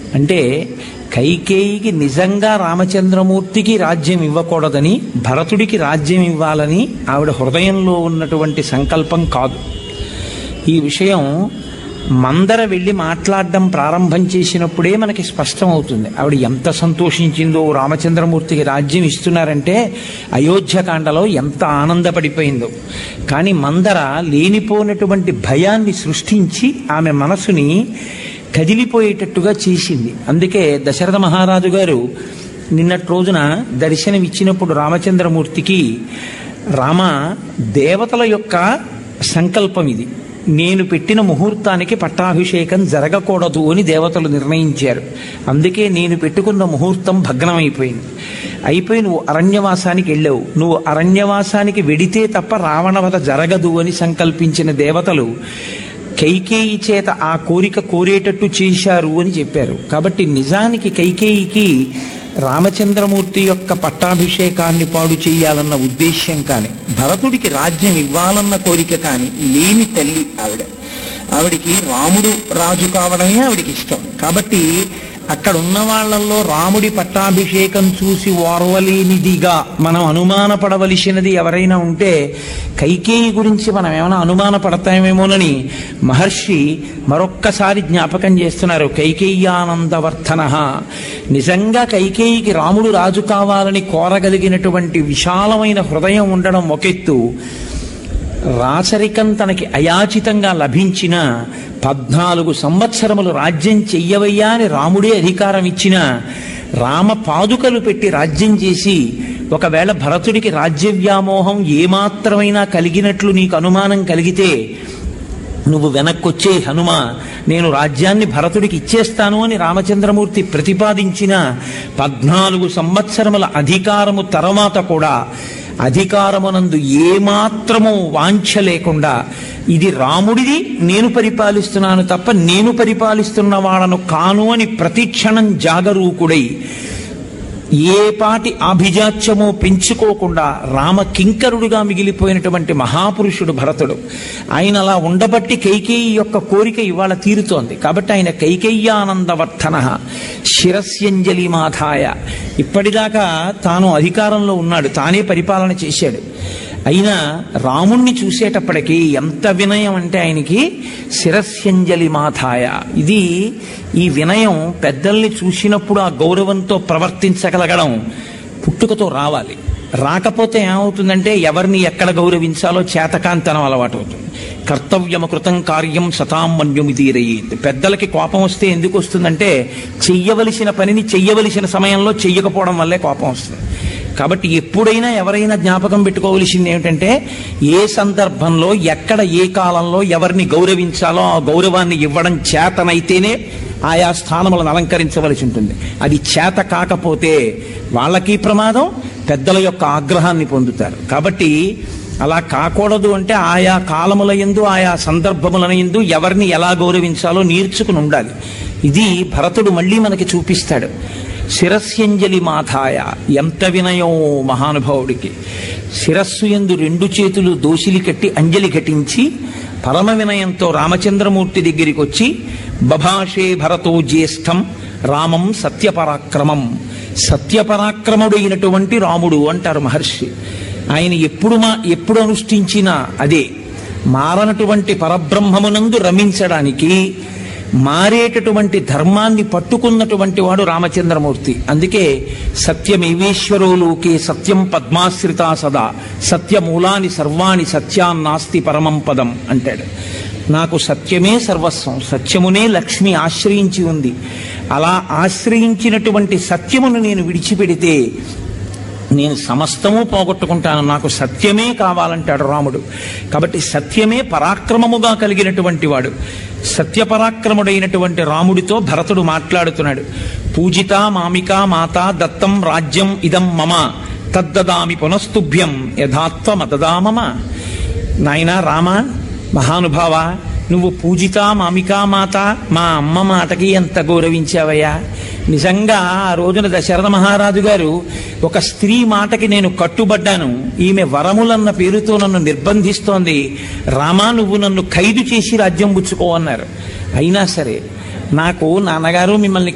అంటే కైకేయికి నిజంగా రామచంద్రమూర్తికి రాజ్యం ఇవ్వకూడదని భరతుడికి రాజ్యం ఇవ్వాలని ఆవిడ హృదయంలో ఉన్నటువంటి సంకల్పం కాదు ఈ విషయం మందర వెళ్ళి మాట్లాడడం ప్రారంభం చేసినప్పుడే మనకి స్పష్టం అవుతుంది ఆవిడ ఎంత సంతోషించిందో రామచంద్రమూర్తికి రాజ్యం ఇస్తున్నారంటే అయోధ్యకాండలో ఎంత ఆనందపడిపోయిందో కానీ మందర లేనిపోయినటువంటి భయాన్ని సృష్టించి ఆమె మనసుని కదిలిపోయేటట్టుగా చేసింది అందుకే దశరథ మహారాజు గారు నిన్నటి రోజున దర్శనం ఇచ్చినప్పుడు రామచంద్రమూర్తికి రామ దేవతల యొక్క సంకల్పం ఇది నేను పెట్టిన ముహూర్తానికి పట్టాభిషేకం జరగకూడదు అని దేవతలు నిర్ణయించారు అందుకే నేను పెట్టుకున్న ముహూర్తం భగ్నమైపోయింది అయిపోయి నువ్వు అరణ్యవాసానికి వెళ్ళావు నువ్వు అరణ్యవాసానికి వెడితే తప్ప రావణవధ జరగదు అని సంకల్పించిన దేవతలు కైకేయి చేత ఆ కోరిక కోరేటట్టు చేశారు అని చెప్పారు కాబట్టి నిజానికి కైకేయికి రామచంద్రమూర్తి యొక్క పట్టాభిషేకాన్ని పాడు చేయాలన్న ఉద్దేశ్యం కానీ భరతుడికి రాజ్యం ఇవ్వాలన్న కోరిక కానీ లేని తల్లి ఆవిడ ఆవిడికి రాముడు రాజు కావడమే ఆవిడికి ఇష్టం కాబట్టి అక్కడ ఉన్న వాళ్ళల్లో రాముడి పట్టాభిషేకం చూసి ఓర్వలేనిదిగా మనం అనుమానపడవలసినది ఎవరైనా ఉంటే కైకేయి గురించి మనం ఏమైనా అనుమానపడతామేమోనని మహర్షి మరొక్కసారి జ్ఞాపకం చేస్తున్నారు కైకేయానందవర్ధన నిజంగా కైకేయికి రాముడు రాజు కావాలని కోరగలిగినటువంటి విశాలమైన హృదయం ఉండడం ఒకెత్తు రాచరికం తనకి అయాచితంగా లభించిన పద్నాలుగు సంవత్సరములు రాజ్యం చెయ్యవయ్యా అని రాముడే అధికారం ఇచ్చిన రామ పాదుకలు పెట్టి రాజ్యం చేసి ఒకవేళ భరతుడికి రాజ్య వ్యామోహం ఏమాత్రమైనా కలిగినట్లు నీకు అనుమానం కలిగితే నువ్వు వెనక్కొచ్చే హనుమ నేను రాజ్యాన్ని భరతుడికి ఇచ్చేస్తాను అని రామచంద్రమూర్తి ప్రతిపాదించిన పద్నాలుగు సంవత్సరముల అధికారము తర్వాత కూడా అధికారమునందు ఏమాత్రము వాంఛ లేకుండా ఇది రాముడిది నేను పరిపాలిస్తున్నాను తప్ప నేను పరిపాలిస్తున్న వాళ్ళను కాను అని ప్రతిక్షణం జాగరూకుడై ఏ పాటి ఆభిజాత్యమో పెంచుకోకుండా రామ కింకరుడుగా మిగిలిపోయినటువంటి మహాపురుషుడు భరతుడు ఆయన అలా ఉండబట్టి కైకేయి యొక్క కోరిక ఇవాళ తీరుతోంది కాబట్టి ఆయన కైకేయ్యానందవర్ధన శిరస్యంజలి మాధాయ ఇప్పటిదాకా తాను అధికారంలో ఉన్నాడు తానే పరిపాలన చేశాడు అయినా రాముణ్ణి చూసేటప్పటికి ఎంత వినయం అంటే ఆయనకి శిరస్యంజలి మాథాయ ఇది ఈ వినయం పెద్దల్ని చూసినప్పుడు ఆ గౌరవంతో ప్రవర్తించగలగడం పుట్టుకతో రావాలి రాకపోతే ఏమవుతుందంటే ఎవరిని ఎక్కడ గౌరవించాలో చేతకాంతనం అలవాటు అవుతుంది కర్తవ్యమ కృతం కార్యం సతాం మన్యుమితీరయ్యేది పెద్దలకి కోపం వస్తే ఎందుకు వస్తుందంటే చెయ్యవలసిన పనిని చెయ్యవలసిన సమయంలో చెయ్యకపోవడం వల్లే కోపం వస్తుంది కాబట్టి ఎప్పుడైనా ఎవరైనా జ్ఞాపకం పెట్టుకోవలసింది ఏమిటంటే ఏ సందర్భంలో ఎక్కడ ఏ కాలంలో ఎవరిని గౌరవించాలో ఆ గౌరవాన్ని ఇవ్వడం చేతనైతేనే ఆయా స్థానములను అలంకరించవలసి ఉంటుంది అది చేత కాకపోతే వాళ్ళకి ప్రమాదం పెద్దల యొక్క ఆగ్రహాన్ని పొందుతారు కాబట్టి అలా కాకూడదు అంటే ఆయా కాలముల ఎందు ఆయా సదర్భముల ఎందు ఎవరిని ఎలా గౌరవించాలో నేర్చుకుని ఉండాలి ఇది భరతుడు మళ్ళీ మనకి చూపిస్తాడు శిరస్యంజలి మాథాయ ఎంత వినయం మహానుభావుడికి శిరస్సు ఎందు రెండు చేతులు దోసిలి కట్టి అంజలి ఘటించి పరమ వినయంతో రామచంద్రమూర్తి దగ్గరికి వచ్చి బభాషే భరతో జ్యేష్టం రామం సత్యపరాక్రమం సత్యపరాక్రముడైనటువంటి రాముడు అంటారు మహర్షి ఆయన ఎప్పుడు మా ఎప్పుడు అనుష్ఠించినా అదే మారనటువంటి పరబ్రహ్మమునందు రమించడానికి మారేటటువంటి ధర్మాన్ని పట్టుకున్నటువంటి వాడు రామచంద్రమూర్తి అందుకే సత్యమేవేశ్వరో లోకే సత్యం పద్మాశ్రితా సదా సత్యమూలాని సర్వాణి సత్యాన్నాస్తి పరమం పదం అంటాడు నాకు సత్యమే సర్వస్వం సత్యమునే లక్ష్మి ఆశ్రయించి ఉంది అలా ఆశ్రయించినటువంటి సత్యమును నేను విడిచిపెడితే నేను సమస్తము పోగొట్టుకుంటాను నాకు సత్యమే కావాలంటాడు రాముడు కాబట్టి సత్యమే పరాక్రమముగా కలిగినటువంటి వాడు సత్యపరాక్రముడైనటువంటి రాముడితో భరతుడు మాట్లాడుతున్నాడు పూజిత మామిక మాత దత్తం రాజ్యం ఇదం మమ తద్దదామి పునస్తుభ్యం యథాత్వ మతదా మమ నాయనా రామ మహానుభావ నువ్వు పూజిత మామికా మాత మా అమ్మ మాటకి ఎంత గౌరవించావయ్యా నిజంగా ఆ రోజున దశరథ మహారాజు గారు ఒక స్త్రీ మాటకి నేను కట్టుబడ్డాను ఈమె వరములన్న పేరుతో నన్ను నిర్బంధిస్తోంది రామా నువ్వు నన్ను ఖైదు చేసి రాజ్యం పుచ్చుకో అన్నారు అయినా సరే నాకు నాన్నగారు మిమ్మల్ని